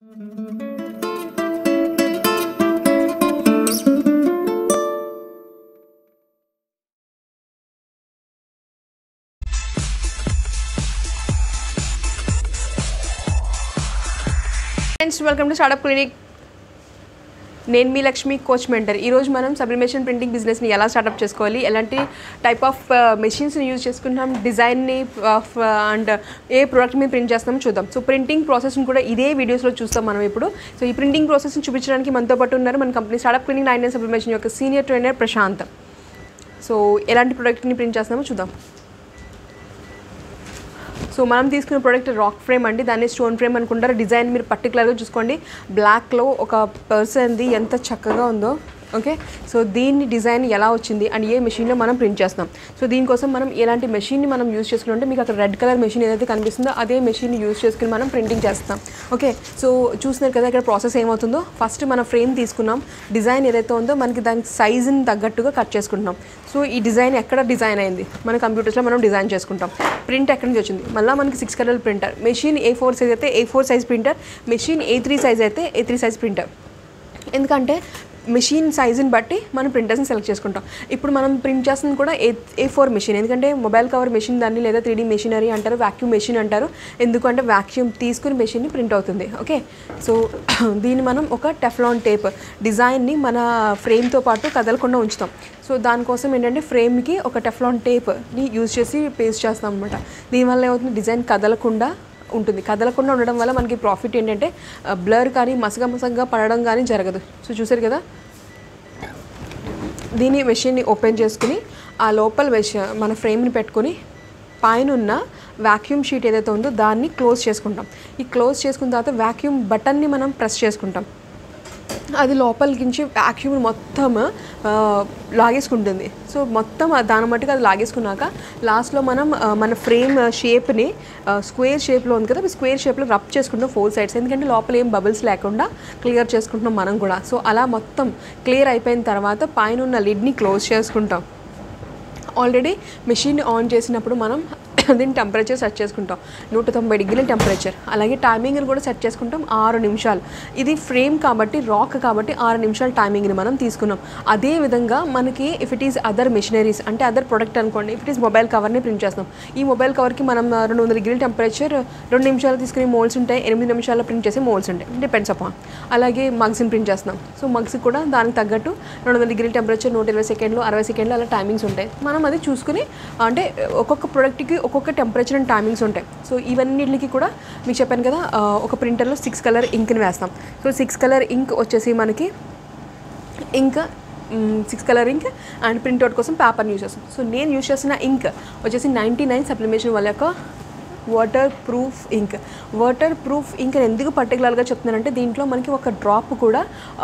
friends welcome to startup clinic నేను మీ Lakshmi coach mentor ఈరోజు మనం సబ్లిమేషన్ ప్రింటింగ్ బిజినెస్ని ఎలా స్టార్ట్అప్ చేసుకోవాలి ఎలాంటి టైప్ ఆఫ్ మెషిన్స్ని యూజ్ చేసుకుంటాం డిజైన్ని అండ్ ఏ ప్రోడక్ట్ మీద ప్రింట్ చేస్తామో చూద్దాం సో ప్రింటింగ్ ప్రాసెస్ని కూడా ఇదే వీడియోస్లో చూస్తాం మనం ఇప్పుడు సో ఈ ప్రింటింగ్ ప్రాసెస్ని చూపించడానికి మనతో పాటు ఉన్నారు మన company startup clinic nine nine sublimation యొక్క సీనియర్ ట్రైనర్ ప్రశాంత్ సో ఎలాంటి ప్రోడక్ట్ని ప్రింట్ చేస్తామో చూద్దాం సో మనం తీసుకున్న ప్రోడక్ట్ రాక్ ఫ్రేమ్ అండి దాన్ని స్టోన్ ఫ్రేమ్ అనుకుంటారు డిజైన్ మీరు పర్టికులర్గా చూసుకోండి బ్లాక్లో ఒక పర్సన్ది ఎంత చక్కగా ఉందో ఓకే సో దీన్ని డిజైన్ ఎలా వచ్చింది అండ్ ఏ మెషిన్లో మనం ప్రింట్ చేస్తాం సో దీనికోసం మనం ఎలాంటి మెషిన్ని మనం యూజ్ చేసుకుంటే మీకు అక్కడ రెడ్ కలర్ మెషిన్ ఏదైతే కనిపిస్తుందో అదే మెషిన్ యూజ్ చేసుకుని మనం ప్రింటింగ్ చేస్తాం ఓకే సో చూస్తున్నారు కదా ఇక్కడ ప్రాసెస్ ఏమవుతుందో ఫస్ట్ మన ఫ్రేమ్ తీసుకున్నాం డిజైన్ ఏదైతే ఉందో మనకి దానికి సైజుని తగ్గట్టుగా కట్ చేసుకుంటున్నాం సో ఈ డిజైన్ ఎక్కడ డిజైన్ అయింది మన కంప్యూటర్స్లో మనం డిజైన్ చేసుకుంటాం ప్రింట్ ఎక్కడి నుంచి వచ్చింది మళ్ళీ మనకి six colour printer machine A four size అయితే A four size printer machine A three size అయితే ఏ త్రీ సైజ్ ప్రింటర్ ఎందుకంటే మెషిన్ సైజుని బట్టి మనం ప్రింటర్స్ని సెలెక్ట్ చేసుకుంటాం ఇప్పుడు మనం ప్రింట్ చేస్తుంది కూడా ఏ ఏ ఫోర్ మెషిన్ ఎందుకంటే మొబైల్ కవర్ మెషిన్ దాన్ని లేదా త్రీ డీ మెషినరీ అంటారు వాక్యూమ్ మెషిన్ అంటారు ఎందుకంటే వాక్యూమ్ తీసుకుని మెషిన్ని ప్రింట్ అవుతుంది ఓకే సో దీన్ని మనం ఒక టెఫ్లాన్ టేప్ డిజైన్ని మన ఫ్రేమ్తో పాటు కదలకుండా ఉంచుతాం సో దానికోసం ఏంటంటే ఫ్రేమ్కి ఒక టెఫ్లాన్ టేప్ని యూజ్ చేసి పేస్ట్ చేస్తాం అనమాట దీనివల్ల ఏమవుతుంది డిజైన్ కదలకుండా ఉంటుంది కదలకుండా ఉండడం వల్ల మనకి ప్రాఫిట్ ఏంటంటే బ్లర్ కానీ మసగ మసగ్గా పడడం కానీ జరగదు సో చూసారు కదా దీని మెషిన్ని ఓపెన్ చేసుకుని ఆ లోపల మెష్ మన ఫ్రేమ్ని పెట్టుకొని పైన ఉన్న వ్యాక్యూమ్ షీట్ ఏదైతే ఉందో దాన్ని క్లోజ్ చేసుకుంటాం ఈ క్లోజ్ చేసుకున్న తర్వాత వ్యాక్యూమ్ బటన్ని మనం ప్రెస్ చేసుకుంటాం అది లోపలికించి వ్యాక్యూమ్ మొత్తం ఆ, లాగేసుకుంటుంది సో మొత్తం ఆ దాని మట్టుకు అది లాగేసుకున్నాక లాస్ట్లో మనం ఆ, మన ఫ్రేమ్ షేప్ని స్క్వేర్ షేప్లో ఉంది కదా స్క్వేర్ షేప్లో రబ్ చేసుకుంటాం ఫోర్ సైడ్స్ ఎందుకంటే లోపల ఏం బబుల్స్ లేకుండా క్లియర్ చేసుకుంటున్నాం మనం కూడా సో అలా మొత్తం క్లియర్ అయిపోయిన తర్వాత పైన ఉన్న లిడ్ని క్లోజ్ చేసుకుంటాం ఆల్రెడీ మెషిన్ ఆన్ చేసినప్పుడు మనం దీని టెంపరేచర్ సెట్ చేసుకుంటాం నూట తొంభై డిగ్రీల టెంపరేచర్ అలాగే టైమింగ్ని కూడా సెట్ చేసుకుంటాం ఆరు నిమిషాలు ఇది ఫ్రేమ్ కాబట్టి రాక్ కాబట్టి ఆరు నిమిషాల టైమింగ్ని మనం తీసుకున్నాం అదే విధంగా మనకి if it is other machineries అంటే అదర్ ప్రొడక్ట్ అనుకోండి ఇఫ్ ఇట్ ఈస్ మొబైల్ కవర్ని ప్రింట్ చేస్తాం ఈ మొబైల్ కవర్కి మనం రెండు వందల డిగ్రీల టెంపరేచర్ రెండు నిమిషాలు తీసుకునే మోల్స్ ఉంటాయి ఎనిమిది నిమిషాల్లో ప్రింట్ చేసే మోల్స్ ఉంటాయి డిపెండ్స్ అపాన్ అలాగే మగ్స్ని ప్రింట్ చేస్తున్నాం సో మగ్స్ కూడా దానికి తగ్గట్టు రెండు వందల డిగ్రీల టెంపరేచర్ నూట ఇరవై సెకండ్లు అరవై సెకండ్లు అలా టైమింగ్స్ ఉంటాయి మనం అది చూసుకుని అంటే ఒక్కొక్క ప్రోడక్ట్కి ఒక్కొక్క టెంపరేచర్ అండ్ టైమింగ్స్ ఉంటాయి సో ఇవన్నిటికి కూడా మీకు చెప్పాను కదా ఆ, ఒక ప్రింటర్లో సిక్స్ కలర్ ఇంక్ని వేస్తాం సో సిక్స్ కలర్ ఇంక్ వచ్చేసి మనకి ink six colour ink and printout కోసం పేపర్ని యూస్ చేస్తాం సో నేను యూస్ చేసిన ఇంక్ వచ్చేసి నైంటీ నైన్ సప్లిమేషన్ వాళ్ళ యొక్క waterproof ink waterproof ink ఎందుకు పర్టికులర్గా చెప్తున్నానంటే దీంట్లో మనకి ఒక డ్రాప్ కూడా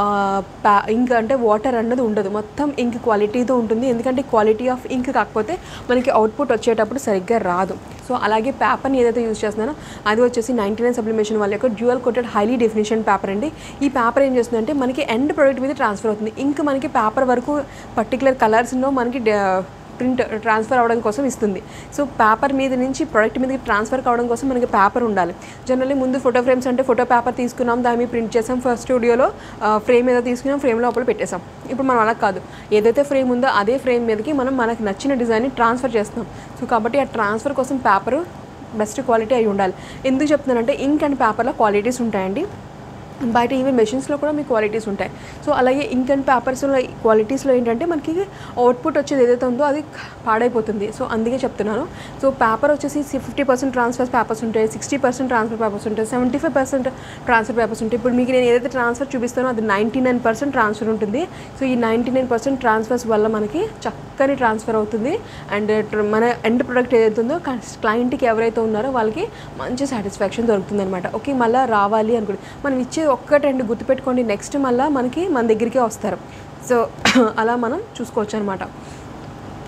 ఇంక్ అంటే వాటర్ అన్నది ఉండదు మొత్తం ఇంక్ క్వాలిటీతో ఉంటుంది ఎందుకంటే క్వాలిటీ ఆఫ్ ఇంక్ కాకపోతే మనకి అవుట్పుట్ వచ్చేటప్పుడు సరిగ్గా రాదు సో అలాగే పేపర్ని ఏదైతే యూజ్ చేస్తున్నానో అది వచ్చేసి నైంటీ నైన్ సబ్లిమేషన్ వాళ్ళ యొక్క dual coated highly definition paper అండి ఈ పేపర్ ఏం చేస్తుందంటే మనకి ఎండ్ ప్రోడక్ట్ మీద ట్రాన్స్ఫర్ అవుతుంది ఇంక్ మనకి పేపర్ వరకు పర్టికులర్ కలర్స్లో మనకి ప్రింట్ ట్రాన్స్ఫర్ అవ్వడం కోసం ఇస్తుంది సో పేపర్ మీద నుంచి ప్రోడక్ట్ మీదకి ట్రాన్స్ఫర్ కావడం కోసం మనకి పేపర్ ఉండాలి జనరల్లీ ముందు ఫోటో ఫ్రేమ్స్ అంటే ఫోటో పేపర్ తీసుకున్నాం దాని మీద ప్రింట్ చేసాం ఫస్ట్ స్టూడియోలో ఫ్రేమ్ ఏదో తీసుకున్నాం ఫ్రేమ్ లోపల పెట్టేసాం ఇప్పుడు మనం అలా కాదు ఏదైతే ఫ్రేమ్ ఉందో అదే ఫ్రేమ్ మీదకి మనం మనకు నచ్చిన డిజైన్ని ట్రాన్స్ఫర్ చేస్తున్నాం సో కాబట్టి ఆ ట్రాన్స్ఫర్ కోసం పేపర్ బెస్ట్ క్వాలిటీ అయి ఉండాలి ఎందుకు చెప్తున్నానంటే ఇంక్ అండ్ పేపర్లో క్వాలిటీస్ ఉంటాయండి బయట ఈవెన్ మెషిన్స్లో కూడా మీకు క్వాలిటీస్ ఉంటాయి సో అలాగే ఇంక్ అండ్ పేపర్స్లో క్వాలిటీస్లో ఏంటంటే మనకి అవుట్పుట్ వచ్చేది ఏదైతే ఉందో అది పాడైపోతుంది సో అందుకే చెప్తున్నాను సో పేపర్ వచ్చేసి ఫిఫ్టీ పర్సెంట్ ట్రాన్స్ఫర్ పేపర్స్ ఉంటాయి సిక్స్టీ పర్సెంట్ ట్రాన్స్ఫర్ పేపర్స్ ఉంటాయి seventy five percent transfer papers ఉంటాయి ఇప్పుడు మీకు నేను ఏదైతే ట్రాన్స్ఫర్ చూపిస్తానో అది నైంటీ నైన్ పర్సెంట్ ట్రాన్స్ఫర్ ఉంటుంది సో ఈ నైంటీ నైన్ పర్సెంట్ ట్రాన్స్ఫర్స్ వల్ల మనకి చక్కని ట్రాన్స్ఫర్ అవుతుంది అండ్ మన ఎండ్ ప్రొడక్ట్ ఏదైతే ఉందో క్లయింట్కి ఎవరైతే ఉన్నారో వాళ్ళకి మంచి సాటిస్ఫాక్షన్ దొరుకుతుంది అనమాట ఓకే మళ్ళీ రావాలి అనుకోండి మనం ఇచ్చే ఒక్కటి రెండు గుర్తుపెట్టుకోండి నెక్స్ట్ మళ్ళీ మనకి మన దగ్గరికే వస్తారు సో అలా మనం చూసుకోవచ్చు అనమాట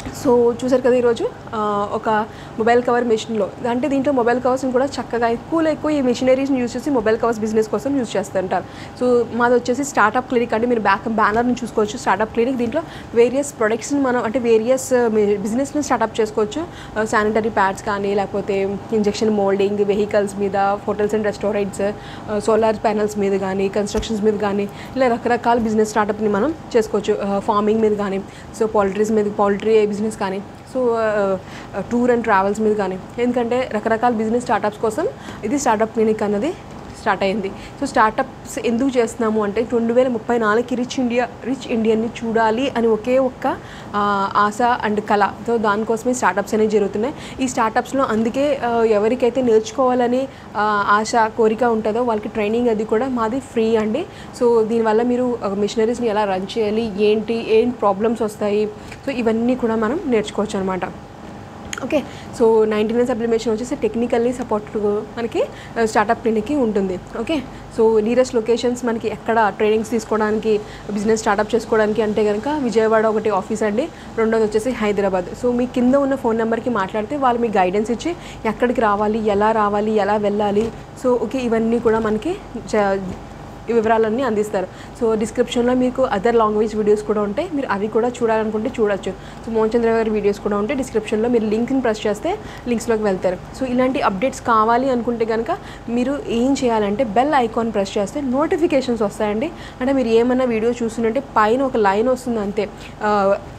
సో చూసారు కదా ఈరోజు ఆ, ఒక మొబైల్ కవర్ మెషిన్లో అంటే దీంట్లో మొబైల్ కవర్స్ని కూడా చక్కగా ఎక్కువలో ఎక్కువ ఈ మెషినరీస్ని యూజ్ చేసి మొబైల్ కవర్స్ బిజినెస్ కోసం యూజ్ చేస్తుంటారు సో మాది వచ్చేసి స్టార్టప్ క్లినిక్ అంటే మీరు బ్యాక్ బ్యానర్ని చూసుకోవచ్చు స్టార్టప్ క్లినిక్ దీంట్లో వేరియస్ ప్రొడక్ట్స్ని మనం అంటే వేరియస్ బిజినెస్ని స్టార్టప్ చేసుకోవచ్చు శానిటరీ ప్యాడ్స్ కానీ లేకపోతే ఇంజెక్షన్ మోల్డింగ్ వెహికల్స్ మీద hotels and restaurants solar panels మీద కానీ కన్స్ట్రక్షన్స్ మీద కానీ ఇలా రకరకాల బిజినెస్ స్టార్టప్ని మనం చేసుకోవచ్చు ఫార్మింగ్ మీద కానీ సో పౌల్ట్రీస్ మీద పౌల్ట్రీ బిజినెస్ కానీ సో టూర్ అండ్ ట్రావెల్స్ మీద కానీ ఎందుకంటే రకరకాల బిజినెస్ స్టార్టప్స్ కోసం ఇది స్టార్టప్ క్లినిక్ అన్నది స్టార్ట్ అయింది సో స్టార్టప్స్ ఎందుకు చేస్తున్నాము అంటే రెండు వేల ముప్పై నాలుగుకి రిచ్ ఇండియా రిచ్ ఇండియన్ని చూడాలి అని ఒకే ఒక్క ఆ, ఆశ అండ్ కళ సో దానికోసమే స్టార్టప్స్ అనేవి జరుగుతున్నాయి ఈ స్టార్టప్స్లో అందుకే ఆ, ఎవరికైతే నేర్చుకోవాలని ఆ, ఆశ కోరిక ఉంటుందో వాళ్ళకి ట్రైనింగ్ అది కూడా మాది ఫ్రీ అండి సో దీనివల్ల మీరు మిషనరీస్ని ఎలా రన్ చేయాలి ఏంటి ఏం ప్రాబ్లమ్స్ వస్తాయి సో ఇవన్నీ కూడా మనం నేర్చుకోవచ్చు అనమాట okay so ninety nine sublimation వచ్చేసి టెక్నికల్లీ సపోర్ట్ మనకి స్టార్టప్ క్లినిక్కి ఉంటుంది ఓకే సో నియరెస్ట్ లొకేషన్స్ మనకి ఎక్కడ ట్రైనింగ్స్ తీసుకోవడానికి బిజినెస్ స్టార్టప్ చేసుకోవడానికి అంటే కనుక విజయవాడ ఒకటి ఆఫీస్ అండి రెండోది వచ్చేసి హైదరాబాద్ సో మీ కింద ఉన్న ఫోన్ నెంబర్కి మాట్లాడితే వాళ్ళు మీకు గైడెన్స్ ఇచ్చి ఎక్కడికి రావాలి ఎలా రావాలి ఎలా వెళ్ళాలి సో ఓకే ఇవన్నీ కూడా మనకి చ- ఈ వివరాలన్నీ అందిస్తారు సో డిస్క్రిప్షన్లో మీకు అదర్ లాంగ్వేజ్ వీడియోస్ కూడా ఉంటాయి మీరు అవి కూడా చూడాలనుకుంటే చూడొచ్చు సో మోహన్ చంద్ర గారి వీడియోస్ కూడా ఉంటాయి డిస్క్రిప్షన్లో మీరు లింక్ని ప్రెస్ చేస్తే లింక్స్లోకి వెళ్తారు సో ఇలాంటి అప్డేట్స్ కావాలి అనుకుంటే కనుక మీరు ఏం చేయాలంటే బెల్ ఐకాన్ ప్రెస్ చేస్తే నోటిఫికేషన్స్ వస్తాయండి అంటే మీరు ఏమన్నా వీడియో చూస్తుంటే పైన ఒక లైన్ వస్తుంది అంతే ఆ,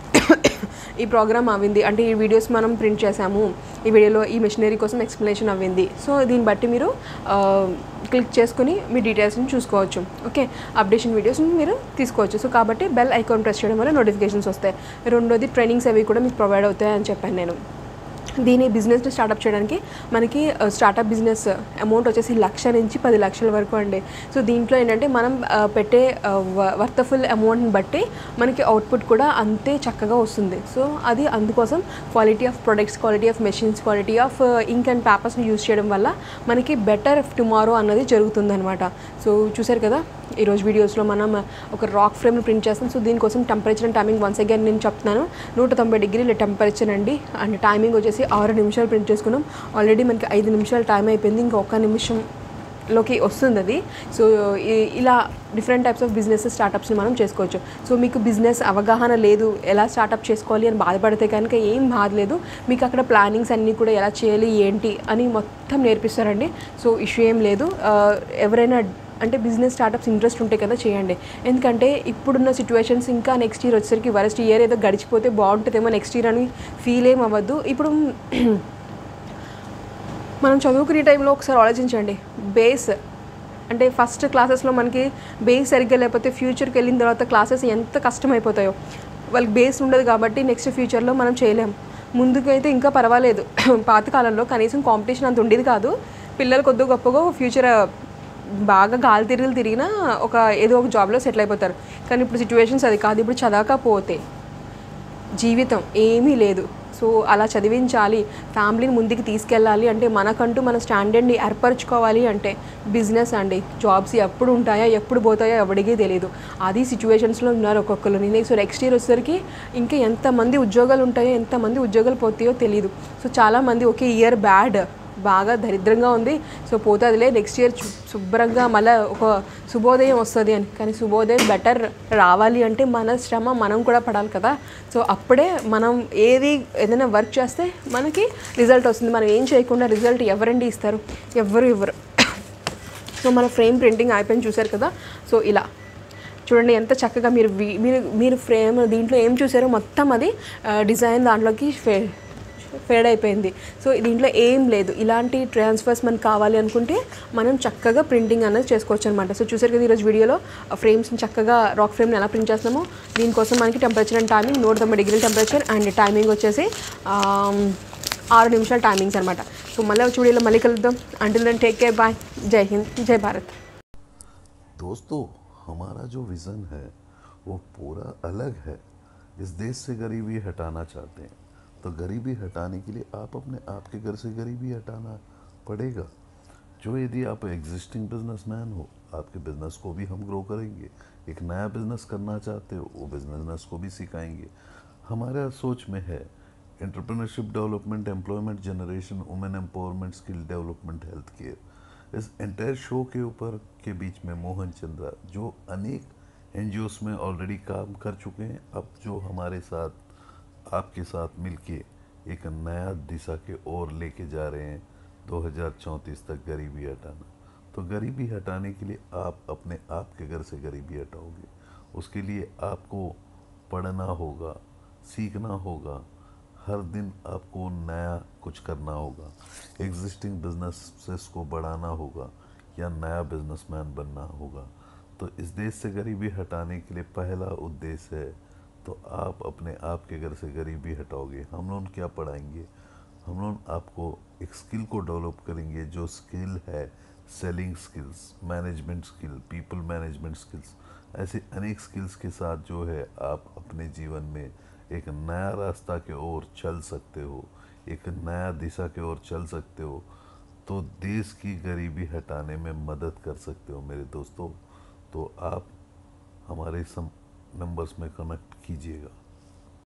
ఈ ప్రోగ్రామ్ అవ్వింది అంటే ఈ వీడియోస్ మనం ప్రింట్ చేసాము ఈ వీడియోలో ఈ మెషినరీ కోసం ఎక్స్ప్లెనేషన్ అవ్వింది సో దీన్ని బట్టి మీరు ఆ, క్లిక్ చేసుకుని మీ డీటెయిల్స్ని చూసుకోవచ్చు ఓకే అప్డేషన్ వీడియోస్ని మీరు తీసుకోవచ్చు సో కాబట్టి బెల్ ఐకాన్ ప్రెస్ చేయడం వల్ల నోటిఫికేషన్స్ వస్తాయి రెండోది ట్రైనింగ్స్ అవి కూడా మీకు ప్రొవైడ్ అవుతాయి అని చెప్పాను నేను దీని బిజినెస్ని స్టార్టప్ చేయడానికి మనకి స్టార్టప్ బిజినెస్ అమౌంట్ వచ్చేసి లక్ష నుంచి పది లక్షల వరకు అండి సో దీంట్లో ఏంటంటే మనం ఆ, పెట్టే వర్తఫుల్ అమౌంట్ని బట్టి మనకి అవుట్పుట్ కూడా అంతే చక్కగా వస్తుంది సో అది అందుకోసం quality of products quality of machines quality of ink and పేపర్స్ని యూజ్ చేయడం వల్ల మనకి బెటర్ టుమారో అన్నది జరుగుతుందన్నమాట సో చూసారు కదా ఈరోజు వీడియోస్లో మనం ఒక రాక్ ఫ్రేమ్ని ప్రింట్ చేస్తాం సో దీనికోసం temperature and timing once again నేను చెప్తున్నాను నూట తొంభై డిగ్రీల టెంపరేచర్ అండి అండ్ టైమింగ్ వచ్చేసి ఆరు నిమిషాలు ప్రింట్ చేసుకున్నాం ఆల్రెడీ మనకి ఐదు నిమిషాలు టైం అయిపోయింది ఇంకా ఒక్క నిమిషం లోకి వస్తుంది అది సో ఈ- ఇలా డిఫరెంట్ టైప్స్ ఆఫ్ బిజినెస్ స్టార్టప్స్ని మనం చేసుకోవచ్చు సో మీకు బిజినెస్ అవగాహన లేదు ఎలా స్టార్టప్ చేసుకోవాలి అని బాధపడితే కనుక ఏం బాధ లేదు మీకు అక్కడ ప్లానింగ్స్ అన్నీ కూడా ఎలా చేయాలి ఏంటి అని మొత్తం నేర్పిస్తారండి సో ఇష్యూ ఏం లేదు ఆ, ఎవరైనా అంటే బిజినెస్ స్టార్టప్స్ ఇంట్రెస్ట్ ఉంటే కదా చేయండి ఎందుకంటే ఇప్పుడున్న సిచ్యువేషన్స్ ఇంకా నెక్స్ట్ ఇయర్ వచ్చేసరికి వరస్ట్ ఇయర్ ఏదో గడిచిపోతే బాగుంటుందేమో నెక్స్ట్ ఇయర్ అని ఫీల్ ఏం అవ్వద్దు ఇప్పుడు మనం చదువుకునే టైంలో ఒకసారి ఆలోచించండి బేస్ అంటే ఫస్ట్ క్లాసెస్లో మనకి బేస్ సరిగ్గా లేకపోతే ఫ్యూచర్కి వెళ్ళిన తర్వాత క్లాసెస్ ఎంత కష్టమైపోతాయో వాళ్ళకి బేస్ ఉండదు కాబట్టి నెక్స్ట్ ఫ్యూచర్లో మనం చేయలేం ముందుకైతే ఇంకా పర్వాలేదు పాతకాలంలో కనీసం కాంపిటీషన్ అంత ఉండేది కాదు పిల్లలు కొద్ది గొప్పగా ఫ్యూచర్ బాగా గాలి తిరుగులు తిరిగినా ఒక ఏదో ఒక జాబ్లో సెటిల్ అయిపోతారు కానీ ఇప్పుడు సిచ్యువేషన్స్ అది కాదు ఇప్పుడు చదవకపోతే జీవితం ఏమీ లేదు సో అలా చదివించాలి ఫ్యామిలీని ముందుకు తీసుకెళ్ళాలి అంటే మనకంటూ మన స్టాండర్డ్ని ఏర్పరచుకోవాలి అంటే బిజినెస్ అండి జాబ్స్ ఎప్పుడు ఉంటాయా ఎప్పుడు పోతాయో ఎవడికి తెలియదు అది సిచ్యువేషన్స్లో ఉన్నారు ఒక్కొక్కరు నేను సో నెక్స్ట్ ఇయర్ వచ్చేసరికి ఇంకా ఎంతమంది ఉద్యోగాలు ఉంటాయో ఎంతమంది ఉద్యోగాలు పోతాయో తెలియదు సో చాలామంది ఒకే ఇయర్ బ్యాడ్ బాగా దరిద్రంగా ఉంది సో పోతుందిలే నెక్స్ట్ ఇయర్ చు- శుభ్రంగా మళ్ళీ ఒక శుభోదయం వస్తుంది అని కానీ శుభోదయం బెటర్ రావాలి అంటే మన శ్రమ మనం కూడా పడాలి కదా సో అప్పుడే మనం ఏది ఏదైనా వర్క్ చేస్తే మనకి రిజల్ట్ వస్తుంది మనం ఏం చేయకుండా రిజల్ట్ ఎవరండి ఇస్తారు ఎవ్వరు ఇవ్వరు సో మన ఫ్రేమ్ ప్రింటింగ్ అయిపోయింది చూసారు కదా సో ఇలా చూడండి ఎంత చక్కగా మీరు వి- మీరు మీరు ఫ్రేమ్ దీంట్లో ఏం చూసారో మొత్తం అది ఆ, డిజైన్ దాంట్లోకి ఫే ఫేడ్ అయిపోయింది సో దీంట్లో ఏం లేదు ఇలాంటి ట్రాన్స్ఫర్స్ మనకు కావాలి అనుకుంటే మనం చక్కగా ప్రింటింగ్ అనేది చేసుకోవచ్చు అనమాట సో చూసారు కదా ఈరోజు వీడియోలో ఫ్రేమ్స్ని చక్కగా రాక్ ఫ్రేమ్ని ఎలా ప్రింట్ చేస్తున్నామో దీనికోసం మనకి టెంపరేచర్ అండ్ టైమింగ్ నూట తొంభై డిగ్రీల టెంపరేచర్ అండ్ టైమింగ్ వచ్చేసి ఆమ్, ఆరు నిమిషాల టైమింగ్స్ అనమాట సో మళ్ళీ వచ్చి వీడియోలో మళ్ళీ కలుద్దాం until then take care bye Jai Hind జై భారత్ दोस्तों हमारा जो विज़न है वो पूरा अलग है इस देश से गरीबी हटाना चाहते हैं तो गरीबी हटाने के लिए आप अपने आपके घर से गरीबी हटाना पड़ेगा जो यदि आप एग्जिस्टिंग बिजनेसमैन हो आपके बिजनेस को भी हम ग्रो करेंगे एक नया बिजनेस करना चाहते हो वो बिजनेस को भी सिखाएंगे हमारा सोच में है entrepreneurship development employment generation women empowerment skill development health care इस एंटायर शो के ऊपर के बीच में मोहन चंद्रा जो अनेक एन में ऑलरेडी काम कर चुके हैं अब जो हमारे साथ आपके साथ मिलके एक नया दिशा के ओर लेके जा रहे हैं 2034 तक गरीबी हटाना तो गरीबी हटाने के लिए आप अपने आप के घर से गरीबी हटाओगे उसके लिए आपको पढ़ना होगा सीखना होगा हर दिन आपको नया कुछ करना होगा एग्जिस्टिंग बिजनेसेस को बढ़ाना होगा या नया बिजनेसमैन बनना होगा तो इस देश से गरीबी हटाने के लिए पहला उद्देश्य है तो आप अपने आप के घर से गरीबी हटाओगे हम लोग क्या पढ़ाएंगे हम लोग आपको एक स्किल को डेवलप करेंगे जो स्किल है selling skills management skill people management skills ऐसे अनेक स्किल्स के साथ जो है आप अपने जीवन में एक नया रास्ता के ओर चल सकते हो एक नया दिशा के ओर चल सकते हो तो देश की गरीबी हटाने में मदद कर सकते हो मेरे दोस्तों तो आप हमारे सम नंबर्स में कनेक्ट कीजिएगा